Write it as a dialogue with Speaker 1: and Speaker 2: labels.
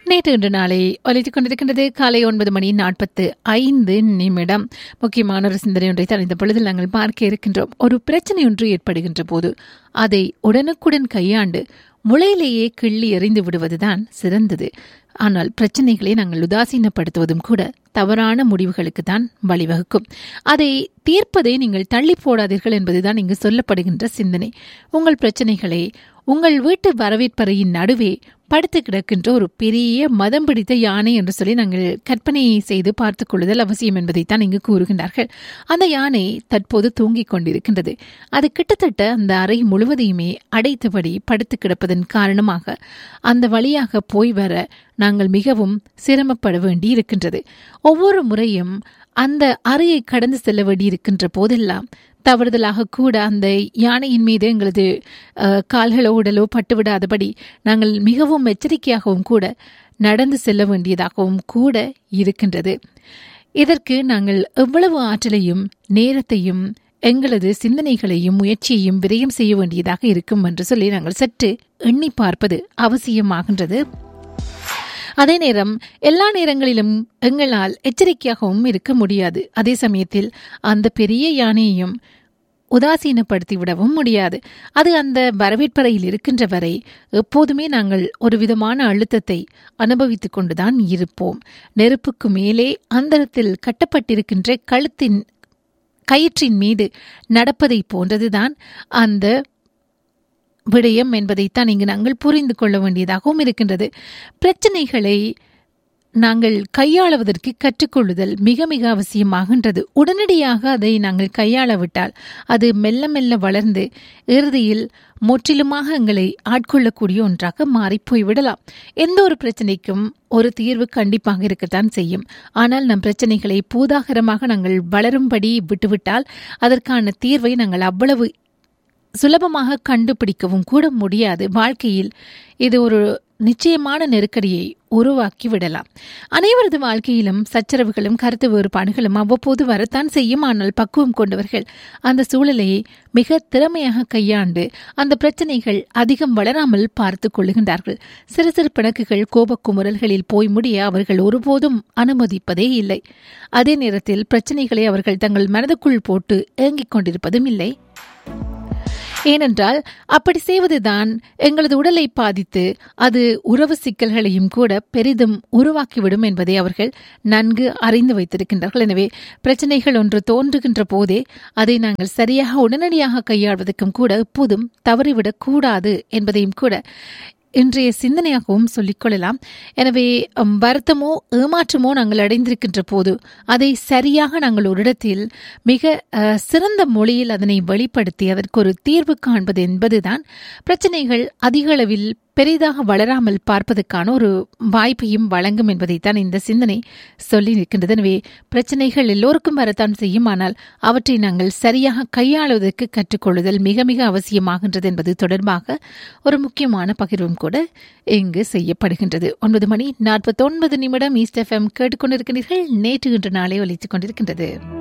Speaker 1: நேற்று இன்று நாளை ஒலித்துக் கொண்டிருக்கின்றது காலை ஒன்பது மணி நாற்பத்து ஐந்து நிமிடம் முக்கியமான ஒரு சிந்தனை ஒன்றை தனிந்த பொழுதில் நாங்கள் பார்க்க இருக்கின்றோம் ஒரு பிரச்சனை ஒன்று ஏற்படுகின்ற போது அதை உடனுக்குடன் கையாண்டு முளையிலேயே கிள்ளி எறிந்து விடுவதுதான் சிறந்தது ஆனால் பிரச்சனைகளை நாங்கள் உதாசீனப்படுத்துவதும் கூட தவறான முடிவுகளுக்கு தான் வழிவகுக்கும் அதை தீர்ப்பதை நீங்கள் தள்ளி போடாதீர்கள் என்பதுதான் இங்கு சொல்லப்படுகின்ற சிந்தனை உங்கள் பிரச்சனைகளை உங்கள் வீட்டு வரவேற்பறையின் நடுவே படுத்து கிடக்கின்ற ஒரு பெரிய மதம் பிடித்த யானை என்று சொல்லி நாங்கள் கற்பனை செய்து பார்த்துக் கொள்ளுதல் அவசியம் என்பதைத்தான் இங்கு கூறுகின்றார்கள் அந்த யானை தற்போது தூங்கிக் கொண்டிருக்கின்றது அது கிட்டத்தட்ட அந்த அறை முழுவதையுமே அடைத்தபடி படுத்து கிடப்பதன் காரணமாக அந்த வழியாக போய் வர நாங்கள் மிகவும் சிரமப்பட வேண்டி இருக்கின்றது ஒவ்வொரு முறையும் அந்த அறையை கடந்து செல்ல வேண்டியிருக்கின்ற போதெல்லாம் தவறுதலாக கூட அந்த யானையின் மீது எங்களது கால்களோ உடலோ பட்டுவிடாதபடி நாங்கள் மிகவும் எச்சரிக்கையாகவும் கூட நடந்து செல்ல வேண்டியதாகவும் கூட இருக்கின்றது இதற்கு நாங்கள் எவ்வளவு ஆற்றலையும் நேரத்தையும் எங்களது சிந்தனைகளையும் முயற்சியையும் விரயம் செய்ய வேண்டியதாக இருக்கும் என்று சொல்லி நாங்கள் சற்று எண்ணி பார்ப்பது அவசியமாகின்றது அதே நேரம் எல்லா நேரங்களிலும் எங்களால் எச்சரிக்கையாகவும் இருக்க முடியாது அதே சமயத்தில் அந்த பெரிய யானையையும் உதாசீனப்படுத்தி விடவும் முடியாது அது அந்த வரவேற்பறையில் இருக்கின்ற வரை எப்போதுமே நாங்கள் ஒரு விதமான அழுத்தத்தை அனுபவித்துக் கொண்டுதான் இருப்போம் நெருப்புக்கு மேலே அந்தரத்தில் கட்டப்பட்டிருக்கின்ற கழுத்தின் கயிற்றின் மீது நடப்பதை போன்றதுதான் அந்த விடயம் என்பதைத்தான் இங்கு நாங்கள் புரிந்து கொள்ள வேண்டியதாகவும் இருக்கின்றது பிரச்சனைகளை நாங்கள் கையாளுவதற்கு கற்றுக்கொள்ளுதல் மிக மிக அவசியமாகின்றது உடனடியாக அதை நாங்கள் கையாளவிட்டால் அது மெல்ல மெல்ல வளர்ந்து இறுதியில் முற்றிலுமாக எங்களை ஆட்கொள்ளக்கூடிய ஒன்றாக மாறிப்போய் விடலாம் எந்த ஒரு பிரச்சனைக்கும் ஒரு தீர்வு கண்டிப்பாக இருக்கத்தான் செய்யும் ஆனால் நம் பிரச்சனைகளை பூதாகரமாக நாங்கள் வளரும்படி விட்டுவிட்டால் அதற்கான தீர்வை நாங்கள் அவ்வளவு சுலபமாக கண்டுபிடிக்கவும் கூட முடியாது வாழ்க்கையில் இது ஒரு நிச்சயமான நெருக்கடியை உருவாக்கி விடலாம் அனைவரது வாழ்க்கையிலும் சச்சரவுகளும் கருத்து வேறுபாடுகளும் அவ்வப்போது வரத்தான் செய்யும் ஆனால் பக்குவம் கொண்டவர்கள் அந்த சூழலையை மிக திறமையாக கையாண்டு அந்த பிரச்சனைகள் அதிகம் வளராமல் பார்த்து கொள்ளுகின்றார்கள் சிறு சிறு பிணக்குகள் கோபக்குமுறல்களில் போய் முடிய அவர்கள் ஒருபோதும் அனுமதிப்பதே இல்லை அதே நேரத்தில் பிரச்சனைகளை அவர்கள் தங்கள் மனதுக்குள் போட்டு ஏங்கிக் கொண்டிருப்பதும் இல்லை ஏனென்றால் அப்படி செய்வதுதான் எங்களது உடலை பாதித்து அது உறவு சிக்கல்களையும் கூட பெரிதும் உருவாக்கிவிடும் என்பதை அவர்கள் நன்கு அறிந்து வைத்திருக்கின்றார்கள் எனவே பிரச்சனைகள் ஒன்று தோன்றுகின்ற போதே அதை நாங்கள் சரியாக உடனடியாக கையாள்வதற்கும் கூட எப்போதும் தவறிவிடக் கூடாது என்பதையும் கூட இன்றைய சிந்தனையாகவும் சொல்லிக்கொள்ளலாம் எனவே வருத்தமோ ஏமாற்றமோ நாங்கள் அடைந்திருக்கின்ற போது அதை சரியாக நாங்கள் ஒரு இடத்தில் மிக சிறந்த மொழியில் அதனை வெளிப்படுத்தி அதற்கு ஒரு தீர்வு காண்பது என்பதுதான் பிரச்சனைகள் அதிக அளவில் பெரிதாக வளராமல் பார்ப்பதற்கான ஒரு வாய்ப்பையும் வழங்கும் என்பதைத்தான் இந்த சிந்தனை சொல்லி நிற்கின்றது எனவே பிரச்சனைகள் எல்லோருக்கும் வரத்தான் செய்யும் ஆனால் அவற்றை நாங்கள் சரியாக கையாளுவதற்கு கற்றுக்கொள்ளுதல் மிக மிக அவசியமாகின்றது என்பது தொடர்பாக ஒரு முக்கியமான பகிர்வும் கூட இங்கு செய்யப்படுகின்றது ஒன்பது மணி நாற்பத்தொன்பது நிமிடம் ஈஸ்ட் எஃப்எம் கேட்டுக்கொண்டிருக்கிறீர்கள் நேற்று இன்று நாளே ஒலித்துக் கொண்டிருக்கின்றது